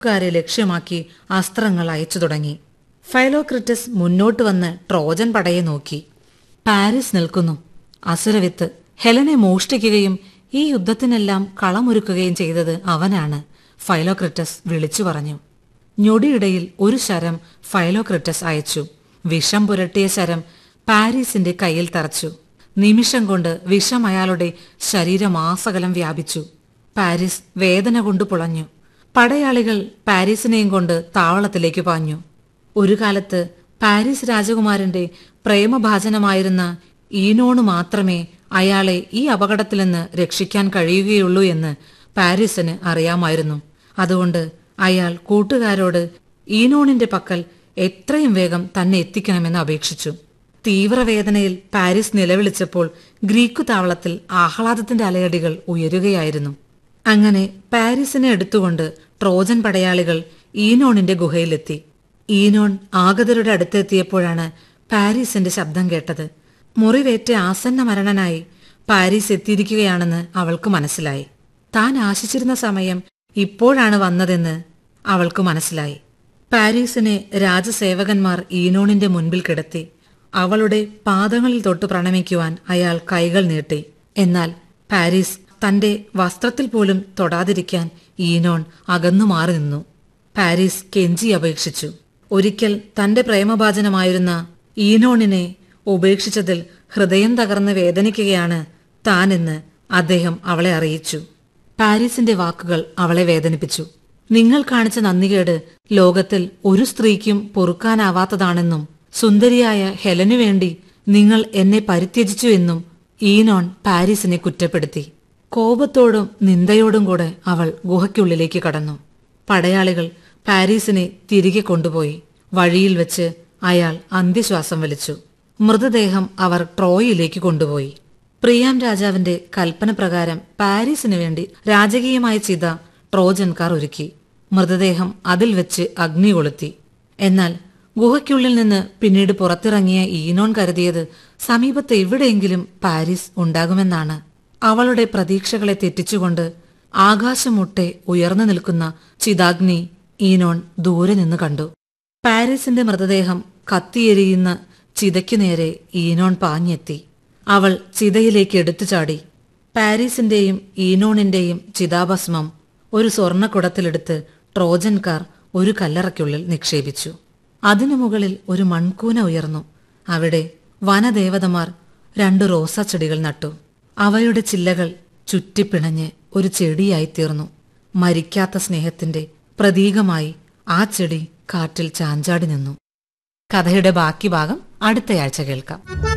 ക്കാരെ ലക്ഷ്യമാക്കി അസ്ത്രങ്ങൾ അയച്ചു തുടങ്ങി ഫൈലോക്രിറ്റസ് മുന്നോട്ട് വന്ന് ട്രോജൻ പടയെ നോക്കി പാരീസ് നിൽക്കുന്നു അസുരവിത്ത് ഹെലനെ മോഷ്ടിക്കുകയും ഈ യുദ്ധത്തിനെല്ലാം കളമൊരുക്കുകയും ചെയ്തത് അവനാണ് ഫൈലോക്രിറ്റസ് വിളിച്ചു പറഞ്ഞു ഞൊടിയിടയിൽ ഒരു ശരം ഫൈലോക്രിറ്റസ് അയച്ചു വിഷം പുരട്ടിയ ശരം പാരീസിന്റെ കയ്യിൽ തറച്ചു നിമിഷം കൊണ്ട് വിഷം അയാളുടെ ശരീരമാസകലം വ്യാപിച്ചു പാരീസ് വേദന കൊണ്ട് പുളഞ്ഞു പടയാളികൾ പാരീസിനെയും കൊണ്ട് താവളത്തിലേക്ക് പാഞ്ഞു ഒരു കാലത്ത് പാരീസ് രാജകുമാരന്റെ പ്രേമഭാജനമായിരുന്ന ഈനോണ് മാത്രമേ അയാളെ ഈ അപകടത്തിൽ നിന്ന് രക്ഷിക്കാൻ കഴിയുകയുള്ളൂ എന്ന് പാരീസിന് അറിയാമായിരുന്നു അതുകൊണ്ട് അയാൾ കൂട്ടുകാരോട് ഈനോണിന്റെ പക്കൽ എത്രയും വേഗം തന്നെ എത്തിക്കണമെന്ന് അപേക്ഷിച്ചു തീവ്രവേദനയിൽ പാരീസ് നിലവിളിച്ചപ്പോൾ ഗ്രീക്കു താവളത്തിൽ ആഹ്ലാദത്തിന്റെ അലയടികൾ ഉയരുകയായിരുന്നു അങ്ങനെ പാരീസിനെ എടുത്തുകൊണ്ട് ട്രോജൻ പടയാളികൾ ഈനോണിന്റെ ഗുഹയിലെത്തി ഈനോൺ ആഗതരുടെ അടുത്തെത്തിയപ്പോഴാണ് പാരീസിന്റെ ശബ്ദം കേട്ടത് മുറിവേറ്റ ആസന്ന മരണനായി പാരീസ് എത്തിയിരിക്കുകയാണെന്ന് അവൾക്ക് മനസ്സിലായി താൻ ആശിച്ചിരുന്ന സമയം ഇപ്പോഴാണ് വന്നതെന്ന് അവൾക്ക് മനസ്സിലായി പാരീസിനെ രാജസേവകന്മാർ ഈനോണിന്റെ മുൻപിൽ കിടത്തി അവളുടെ പാദങ്ങളിൽ തൊട്ട് പ്രണമിക്കുവാൻ അയാൾ കൈകൾ നീട്ടി എന്നാൽ പാരീസ് തന്റെ വസ്ത്രത്തിൽ പോലും തൊടാതിരിക്കാൻ ഈനോൺ അകന്നു മാറി നിന്നു പാരീസ് കെഞ്ചി അപേക്ഷിച്ചു ഒരിക്കൽ തന്റെ പ്രേമഭാജനമായിരുന്ന ഈനോണിനെ ഉപേക്ഷിച്ചതിൽ ഹൃദയം തകർന്ന് വേദനിക്കുകയാണ് താനെന്ന് അദ്ദേഹം അവളെ അറിയിച്ചു പാരീസിന്റെ വാക്കുകൾ അവളെ വേദനിപ്പിച്ചു നിങ്ങൾ കാണിച്ച നന്ദികേട് ലോകത്തിൽ ഒരു സ്ത്രീക്കും പൊറുക്കാനാവാത്തതാണെന്നും സുന്ദരിയായ ഹെലനു വേണ്ടി നിങ്ങൾ എന്നെ പരിത്യജിച്ചു എന്നും ഈനോൺ പാരീസിനെ കുറ്റപ്പെടുത്തി കോപത്തോടും നിന്ദയോടും കൂടെ അവൾ ഗുഹയ്ക്കുള്ളിലേക്ക് കടന്നു പടയാളികൾ പാരീസിനെ തിരികെ കൊണ്ടുപോയി വഴിയിൽ വെച്ച് അയാൾ അന്ത്യശ്വാസം വലിച്ചു മൃതദേഹം അവർ ട്രോയിലേക്ക് കൊണ്ടുപോയി പ്രിയാം രാജാവിന്റെ കൽപ്പന പ്രകാരം പാരീസിനു വേണ്ടി രാജകീയമായ ചിത ട്രോജൻകാർ ഒരുക്കി മൃതദേഹം അതിൽ വെച്ച് അഗ്നി കൊളുത്തി എന്നാൽ ഗുഹയ്ക്കുള്ളിൽ നിന്ന് പിന്നീട് പുറത്തിറങ്ങിയ ഈനോൺ കരുതിയത് സമീപത്ത് എവിടെയെങ്കിലും പാരീസ് ഉണ്ടാകുമെന്നാണ് അവളുടെ പ്രതീക്ഷകളെ തെറ്റിച്ചുകൊണ്ട് ആകാശമുട്ടെ ഉയർന്നു നിൽക്കുന്ന ചിതാഗ്നി ഈനോൺ ദൂരെ നിന്ന് കണ്ടു പാരീസിന്റെ മൃതദേഹം കത്തിയെരിയുന്ന ചിതയ്ക്കു നേരെ ഈനോൺ പാഞ്ഞെത്തി അവൾ ചിതയിലേക്ക് എടുത്തു ചാടി പാരീസിന്റെയും ഈനോണിന്റെയും ചിതാഭസ്മം ഒരു സ്വർണ്ണക്കുടത്തിലെടുത്ത് ട്രോജൻകാർ ഒരു കല്ലറയ്ക്കുള്ളിൽ നിക്ഷേപിച്ചു അതിനു മുകളിൽ ഒരു മൺകൂന ഉയർന്നു അവിടെ വനദേവതമാർ രണ്ടു റോസാച്ചെടികൾ നട്ടു അവയുടെ ചില്ലകൾ ചുറ്റിപ്പിണഞ്ഞ് ഒരു ചെടിയായി തീർന്നു മരിക്കാത്ത സ്നേഹത്തിന്റെ പ്രതീകമായി ആ ചെടി കാറ്റിൽ ചാഞ്ചാടി നിന്നു കഥയുടെ ബാക്കി ഭാഗം അടുത്തയാഴ്ച കേൾക്കാം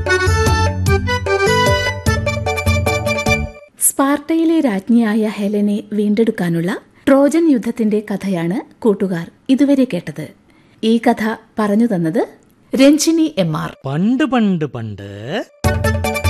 സ്പാർട്ടയിലെ രാജ്ഞിയായ ഹെലനെ വീണ്ടെടുക്കാനുള്ള ട്രോജൻ യുദ്ധത്തിന്റെ കഥയാണ് കൂട്ടുകാർ ഇതുവരെ കേട്ടത് ഈ കഥ പറഞ്ഞു തന്നത് രഞ്ജിനി എം ആർ പണ്ട് പണ്ട് പണ്ട്